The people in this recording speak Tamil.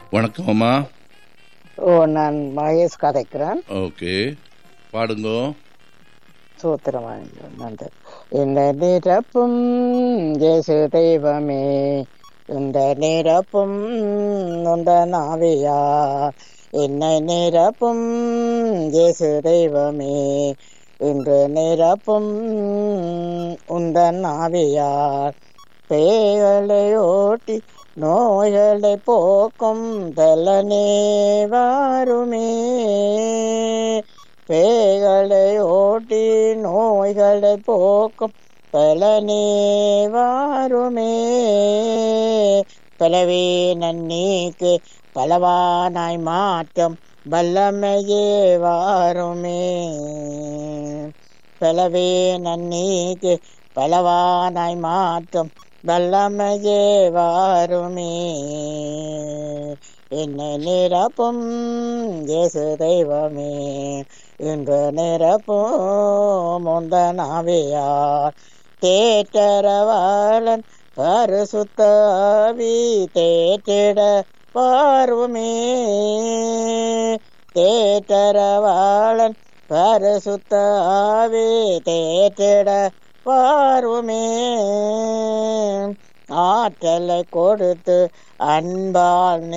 வணக்கம் அம்மா ஓ நான் மகேஷ் கதைக்கிறேன் ஓகே பாடுங்க சூத்திரமாக நன்றி இந்த நிரப்பும் ஜேசு தெய்வமே இந்த நிரப்பும் உந்த நாவியா என்னை நிரப்பும் ஜேசு தெய்வமே இன்று நிரப்பும் உந்த நாவியார் பேய்களை ஓட்டி நோய்களை போக்கும் தலனே வாருமே பேய்களை ஓட்டி நோய்களை போக்கும் பலனே வாருமே பலவே நன்னீக்கு பலவானாய் மாற்றம் வல்லமையே வாருமே பலவே நன்னீக்கு பலவானாய் மாற்றம் வல்லமையே வாருமே என்னை நிரப்பும் இயேசு தெய்வமே இன்று நிரப்பும் முந்தனாவியார் தேற்றரவாளன் பரிசுத்தாவி தேற்றிட பார்வுமே தேற்றரவாளன் பரிசுத்தாவி தேற்றிட பார்வுமே ஆற்றலை கொடுத்து அன்பால்